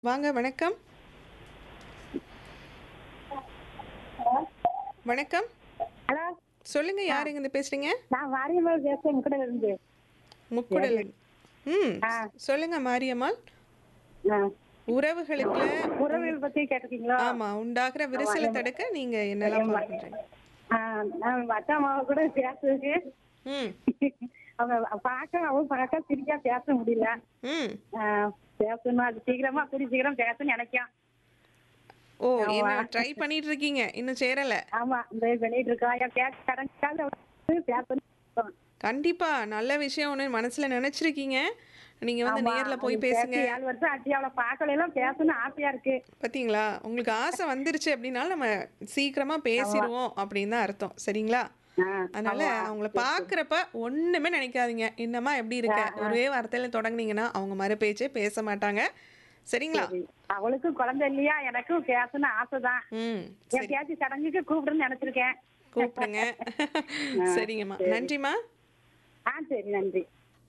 வாங்க வணக்கம் வணக்கம் ஹலோ சொல்லுங்க யாருங்க இருந்து பேசுறீங்க நான் மாரியம்மாள் பேசுறேன் முக்கடையில இருந்து முக்குடல் ம் ஆ. சொல்லுங்க மாரியம்மாள் ஆ. உறவுகளுக்கு உறவியல் பத்தி கேட்டிருக்கீங்களா ஆமா உண்டாகிற விரிசலை தடுக்க நீங்க என்னெல்லாம் பண்றீங்க ஆ, நான் அக்கா அம்மாவை கூட பேசுறதுக்கு ம் அவங்க பார்க்க அவங்க பார்க்க சிரிக்கா பேச முடியல ம் ஆ, பேசணும் அது சீக்கிரமா கூடி சீக்கிரம் பேசணும்னு நினைக்கும் ஓ என்ன ட்ரை பண்ணிட்டு இருக்கீங்க இன்னும் சேரல ஆமா இந்த இது பண்ணிட்டு இருக்கோம் என் பேச கடைஞ்சால பேசணும் கண்டிப்பா நல்ல விஷயம் ஒன்று மனசுல நினைச்சிருக்கீங்க நீங்க வந்து ஆமா, நேர்ல போய் அது பேசுங்க பேசி ஏழு வருஷம் ஆச்சு அவளை பார்க்கல எல்லாம் பேசணும்னு ஆசையா இருக்கு பாத்தீங்களா உங்களுக்கு ஆசை வந்துருச்சு அப்படின்னாலும் நம்ம சீக்கிரமா பேசிடுவோம் அப்படின்னு தான் அர்த்தம் சரிங்களா ஆ, அதனால அவங்கள பாக்குறப்ப ஒண்ணுமே நினைக்காதீங்க என்னம்மா எப்படி இருக்க ஒரே வார்த்தையில தொடங்குனீங்கன்னா அவங்க மறு பேச்சே பேச மாட்டாங்க சரிங்களா சரி. அவளுக்கும் குழந்தை இல்லையா எனக்கும் பேசணும்னு ஆசைதான் ம் என் பேச்சு சடங்குக்கு கூப்பிடுன்னு நினைச்சிருக்கேன் கூப்பிடுங்க சரிங்கம்மா நன்றிம்மா ஆ சரி நன்றி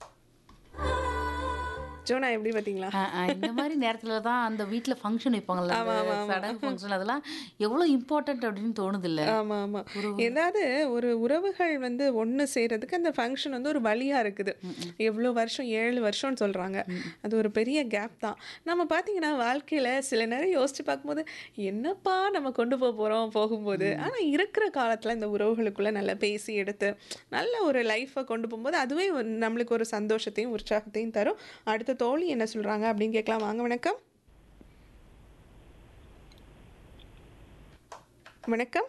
ஜோனா எப்படி பாத்தீங்களா ஆ, ஆ, இந்த மாதிரி நேரத்துல தான் அந்த வீட்ல ஃபங்க்ஷன் வைப்பாங்கல்ல ஆமா, ஆமா, அந்த ஆமா. சடங்கு ஃபங்க்ஷன் அதெல்லாம் எவ்வளவு இம்பார்ட்டன்ட் அப்படின்னு தோணுது இல்ல ஆமா ஆமா ஏதாவது ஒரு உறவுகள் வந்து ஒண்ணு சேர்றதுக்கு அந்த ஃபங்க்ஷன் வந்து ஒரு வழியா இருக்குது எவ்வளோ வருஷம் ஏழு வருஷம்னு சொல்றாங்க அது ஒரு பெரிய கேப் தான் நம்ம பார்த்தீங்கன்னா வாழ்க்கையில சில நேரம் யோசிச்சு பார்க்கும்போது என்னப்பா நம்ம கொண்டு போக போறோம் போகும்போது ஆனா இருக்கிற காலத்துல இந்த உறவுகளுக்குள்ள நல்லா பேசி எடுத்து நல்ல ஒரு லைஃப்பை கொண்டு போகும்போது அதுவே ஒரு- நம்மளுக்கு ஒரு சந்தோஷத்தையும் உற்சாகத்தையும் தரும் அடுத்த தோழி என்ன சொல்றாங்க அப்படின்னு கேட்கலாம் வாங்க வணக்கம் வணக்கம்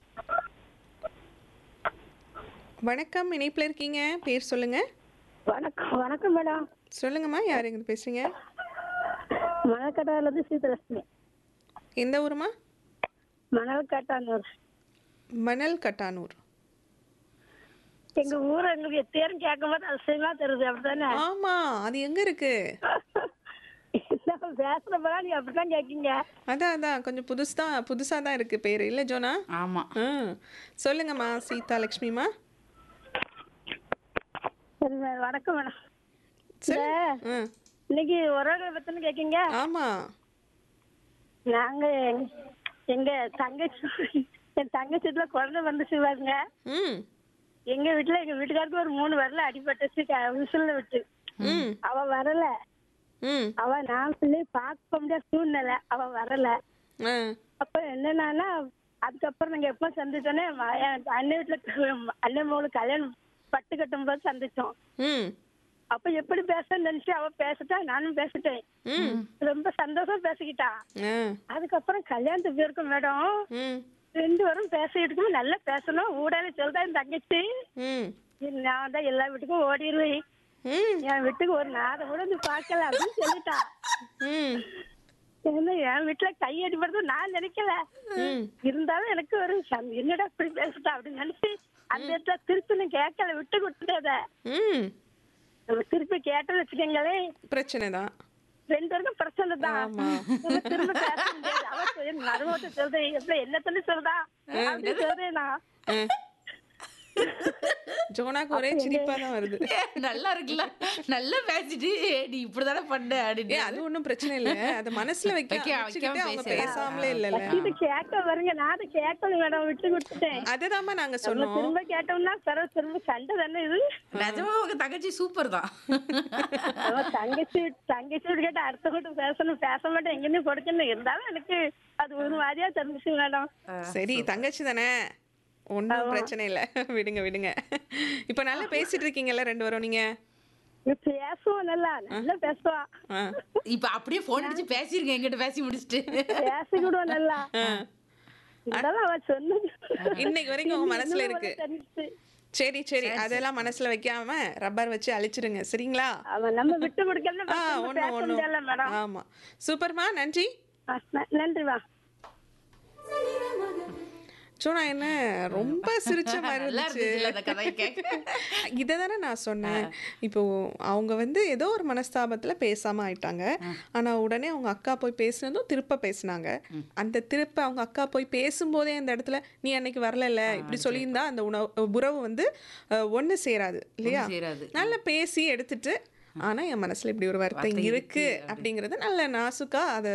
வணக்கம் இணைப்பில் இருக்கீங்க பேர் சொல்லுங்க வணக்கம் வணக்கம் மேடம் சொல்லுங்கம்மா யார் எங்க பேசுறீங்க மணக்கட்டால இருந்து சீதலட்சுமி எந்த ஊருமா மணல் கட்டானூர் மணல் கட்டானூர் எங்க ஊர் எங்களுக்கு தேரும் கேட்கும் போது அதிசயமா தெரியுது அப்படித்தானே ஆமா அது எங்க இருக்கு நம்ம பேசுறப்பதான் நீ அப்படித்தான் கேட்கீங்க அதான் அதான் கொஞ்சம் புதுசா புதுசா தான் இருக்கு பேர் இல்ல ஜோனா ஆமா ஆ சொல்லுங்கம்மா சீதா லட்சுமிமா சரி மே- வணக்கம் மேடம் சரி ஆ இன்னைக்கு உறவுகளை பத்தின்னு கேட்கீங்க ஆமா நாங்க எங்க- எங்க தங்கச்சி என் தங்கச்சி வீட்டுல குழந்தை வந்துச்சு பாருங்க ம் எங்க வீட்டுல எங்க வீட்டுக்காருக்கு ஒரு மூணு வரல அடிபட்டுச்சு க- விசில்ல விட்டு ம் அவ வரல ம் அவ நான் சொல்லி பார்க்க முடியாத சூழ்நிலை அவ வரல ஆ அப்ப என்னன்னா அதுக்கப்புறம் நாங்க எப்ப சந்திச்சோன்னே ம- என் அண்ணன் வீட்டுல க- அண்ணன் மோளு கல்யாணம் பட்டு கட்டும் போது சந்திச்சோம் ம் அப்ப எப்படி பேச நினைச்சு அவ பேசிட்டா நானும் பேசிட்டேன் ம் ரொம்ப சந்தோஷம் பேசிக்கிட்டா ஆ அதுக்கப்புறம் கல்யாணத்துக்கு போயிருக்கோம் மேடம் ம் ரெண்டு பேரும் பேசிட்டு இருக்கும் நல்லா பேசணும் ஊடால சொல்றா என் தங்கச்சி ம் நான் தான் எல்லா வீட்டுக்கும் ஓடிடுவேன் ம் என் வீட்டுக்கு ஒரு நாதம் கூட வந்து பார்க்கல அப்படின்னு சொல்லிட்டா ம் ஏன்னா என் வீட்டுல கை அடிபடுறது நான் நினைக்கல ம் இருந்தாலும் எனக்கு ஒரு சந்~ என்னடா இப்படி பேசுட்டா அப்படின்னு நினைச்சு அந்த இடத்துல திருப்பி நான் கேட்கல விட்டு கொடுத்துட்டத ம் நம்ம திருப்பி கேட்டோம்னு வச்சுக்கோங்களேன் பிரச்சனை தான் ரெண்டு பேருக்கும் பிரச்சனை தான் ஆமா. நம்ம திரும்ப பேச முடியாது அவ சொல்லி மருமகத்தை சொல்றேன் எப்படி என்ன சொல்லி சொல்றா அப்படின்னு சொல்றேன் நான் ஜோனாக்கு ஒரே சிரிப்பா தான் வருது ஏ, நல்லா இருக்குல்ல நல்லா பேசிட்டு ஏ, நீ இப்படிதானே பண்ண ஏ அப்படின்னு அது ஒண்ணும் பிரச்சனை இல்ல அது மனசுல வைக்க வைக்க- வச்சுக்கிட்டு வைக்காம அவங்க பேசலாம். பேசாமலே இல்லல்ல இது கேட்க வருங்க நான் அதை கேட்கல மேடம் விட்டு கொடுத்துட்டேன் அதுதாம்மா நாங்க நம்ம சொன்னோம் திரும்ப கேட்டோம்னா பிறகு திரும்ப சண்டை தானே இது நிஜமா உங்க தங்கச்சி சூப்பர் தான் நம்ம தங்கச்சி தங்கச்சி வீடு கேட்டு அடுத்த கூட்டம் பேசணும் பேச மாட்டேன் எங்கேயுமே கொடுக்கணும் இருந்தாலும் எனக்கு அது ஒரு மாதிரியா தெரிஞ்சுச்சு மேடம் சரி தங்கச்சி தானே ஒன்றும் பிரச்சனை இல்ல விடுங்க விடுங்க இப்ப நல்லா பேசிட்டு இருக்கீங்கல்ல ரெண்டு பேரும் நீங்க பேசுவோம் நல்லா நல்லா பேசுவான் ஆ. இப்ப அப்படியே போன் அடிச்சு பேசிருங்க எங்கிட்ட பேசி முடிச்சிட்டு பேசிக்கிடுவோம் நல்லா ஆ. இருந்தாலும் அவன் சொன்னது இன்னைக்கு வரைக்கும் உங்க மனசுல இன்னும் இருக்கு தெரிஞ்சுச்சு. சரி சரி அதெல்லாம் மனசுல வைக்காம ரப்பர் வச்சு அழிச்சிருங்க சரிங்களா அவன் நம்ம விட்டு கொடுக்கல ஆ ஒண்ணு பேச ஒண்ணு முடியல மேடம் ஆமா சூப்பர்மா நன்றி நன்றிவா சோனா என்ன ரொம்ப சிரிச்ச மாதிரி நல்லா இருந்துச்சு இருந்துச்சுல்ல அந்த கதையை கேட்க இதை தானே நான் சொன்னேன் இப்போ அவங்க வந்து ஏதோ ஒரு மனஸ்தாபத்துல பேசாம ஆயிட்டாங்க ஆனா உடனே அவங்க அக்கா போய் பேசினதும் திருப்ப பேசினாங்க அந்த திருப்ப அவங்க அக்கா போய் பேசும்போதே அந்த இடத்துல நீ அன்னைக்கு வரல இப்படி சொல்லியிருந்தா அந்த உணவு உறவு வந்து அஹ், ஒண்ணு சேராது இல்லையா ஒண்ணு சேராது. நல்லா பேசி எடுத்துட்டு ஆனா என் மனசுல இப்படி ஒரு வருத்தம் வருத்தம் இருக்கு இருக்கு அப்படிங்கறது நல்ல நாசுக்கா அதை